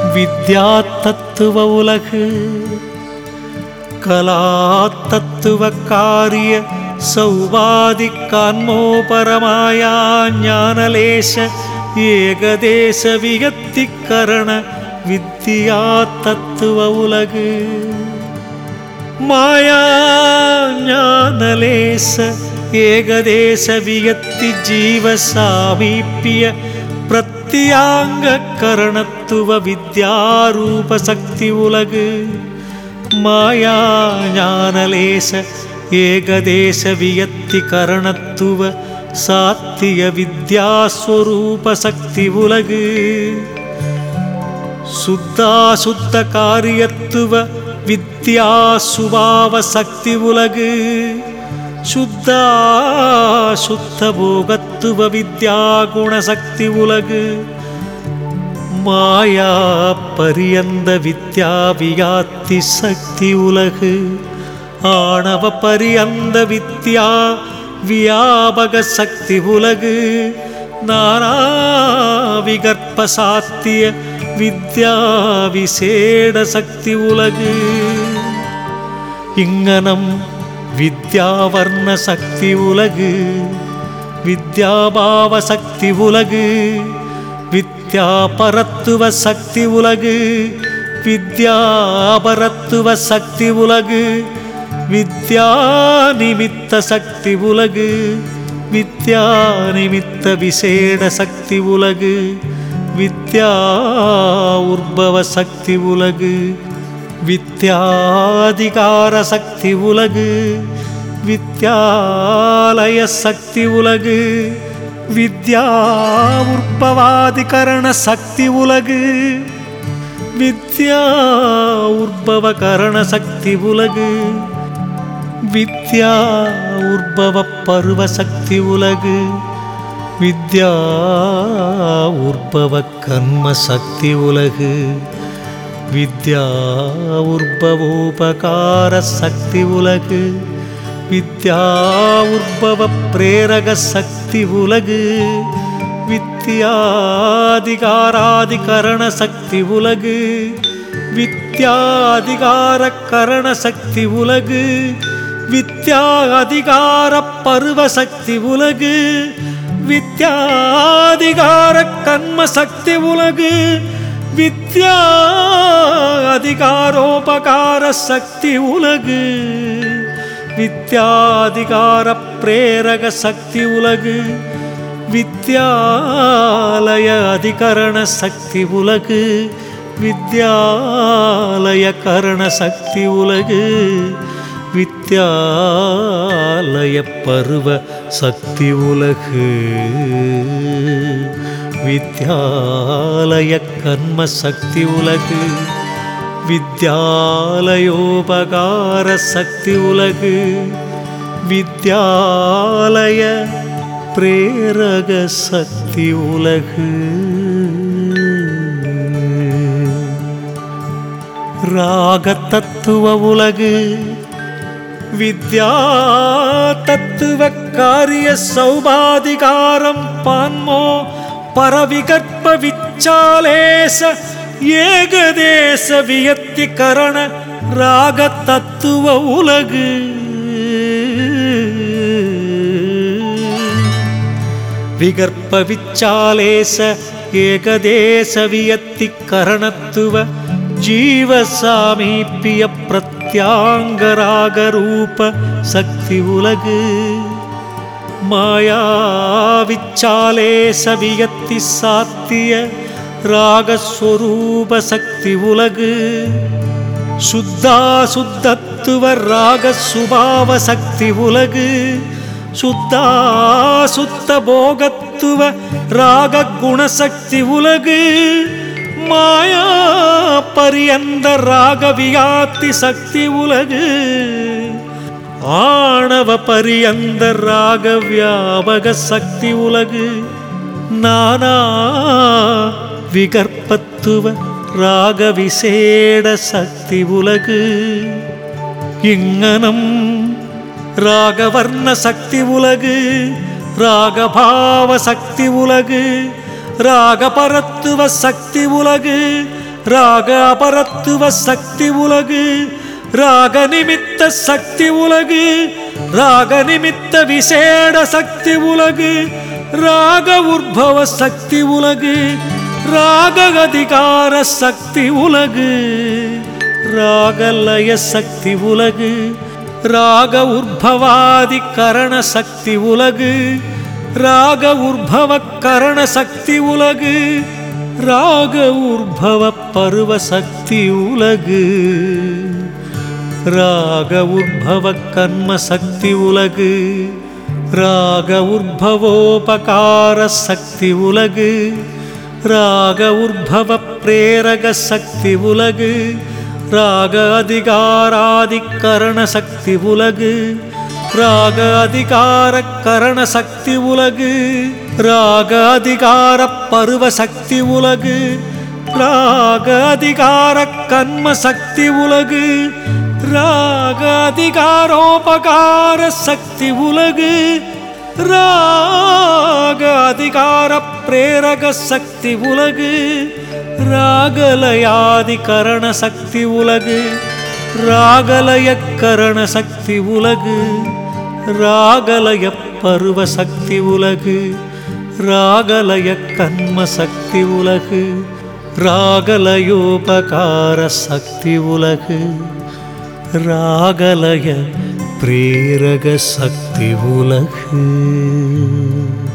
வித்யா தத்துவ உலகு கலா தத்துவ காரிய சௌவாதி கான்மோ பரமாயா ஞானலேச ஏகதேச வியத்திகரண வித்யா தத்துவ உலகு மாயா ஞானலேச ஏகதேச வியத்தி ஜீவ சாமீப்பிய பிரத்யாங்க கரணத்துவ வித்யாரூப சக்தி உலகு மாயா ஞானலேச ஏகதேச வியத்தி கரணத்துவ சாத்திய வித்யாஸ்வரூப சக்தி உலகு சுத்தா சுத்த காரியத்துவ வித்யா சுபாவ சக்தி உலகு சுத்தா சுத்த போகத்துவ வித்யா குணசக்தி உலகு மாயா பரியந்த வித்யா வியாத்தி சக்தி உலகு ஆணவ பரியந்த வித்யா வியாபக சக்தி உலகு நானா விகற்ப சாத்திய வித்யா விசேட சக்தி உலகு இங்கனம் வித்யாவர்ண சக்தி உலகு வித்யாபாவ சக்தி உலகு வித்யா பரத்துவ சக்தி உலகு வித்யாபரத்துவ சக்தி உலகு வித்யா நிமித்த சக்தி உலகு வித்யா நிமித்த விசேட சக்தி உலகு வித்யா உற்பவ சக்தி உலகு வித்யாதிகார சக்தி உலகு வித்யாலய சக்தி உலகு வித்யா உற்பவாதிகரண சக்தி உலகு வித்யா உற்பவ கரண சக்தி உலகு வித்யா உற்பவ பருவ சக்தி உலகு வித்யா உற்பவ கர்ம சக்தி உலகு வித்யா உற்பவோபகார சக்தி உலகு வித்யா உற்பவ பிரேரக சக்தி உலகு வித்யாதிகாராதிகரண சக்தி உலகு வித்யாதிகார கரண சக்தி உலகு வித்யா அதிகார பருவ சக்தி உலகு வித்யாதிகார கர்ம சக்தி உலகு வித்யா அதிகாரோபகார சக்தி உலகு வித்யாதிகார பிரேரக சக்தி உலகு வித்யாலய அதிகரண சக்தி உலகு வித்யாலய கரண சக்தி உலகு வித்யாலய பருவ சக்தி உலகு வித்யாலய கர்ம சக்தி உலகு வித்யாலயோபகார சக்தி உலகு வித்யாலய பிரேரக சக்தி உலகு ராக தத்துவ உலகு வித்யா தத்துவ காரிய சௌபாதிகாரம் பான்மோ பரவிகற்ப விச்சாலேச ஏகதேச வியத்திகரண ராக தத்துவ உலகு விகற்ப விச்சாலேச ஏகதேச வியத்திகரணத்துவ ஜீவ சாமீப்பிய பிரத்யாங்கராக ரூப சக்தி உலகு மாயா விச்சாலேச வியத்தி சாத்திய ராகஸ்வரூப சக்தி உலகு சுத்தா சுத்தத்துவ ராக சுபாவ சக்தி உலகு சுத்தா சுத்த போகத்துவ ராக குணசக்தி உலகு மாயா பரியந்த ராக வியாத்தி சக்தி உலகு ஆணவ பரியந்த ராக வியாபக சக்தி உலகு நானா விகற்பத்துவ ராக விசேட சக்தி உலகு இங்கனம் ராகவர்ண சக்தி உலகு ராகபாவ சக்தி உலகு ராகபரத்துவ சக்தி உலகு ராக அபரத்துவ சக்தி உலகு ராக நிமித்த சக்தி உலகு ராக நிமித்த விசேட சக்தி உலகு ராக உற்பவ சக்தி உலகு ராக அதிகார சக்தி உலகு ராகலய சக்தி உலகு ராக உற்பவாதி கரண சக்தி உலகு ராக உற்பவ கரண சக்தி உலகு ராக உற்பவ பருவ சக்தி உலகு ராக உற்பவ கர்ம சக்தி உலகு ராக உற்பவோபகார சக்தி உலகு ராக உற்பவ பிரேரக சக்தி உலகு ராக அதிகாராதிகரண சக்தி உலகு ராக அதிகார கரண சக்தி உலகு ராக அதிகார பருவ சக்தி உலகு ராக அதிகார கர்ம சக்தி உலகு ராக அதிகாரோபகார சக்தி உலகு ராக அதிகார பிரேரக சக்தி உலகு ராகலயாதி கரண சக்தி உலகு ராகலய கரண சக்தி உலகு ராகலய பருவ சக்தி உலகு ராகலய கர்ம சக்தி உலகு ராகலயோபகார சக்தி உலகு ராகலய பிரேரக சக்தி உலகு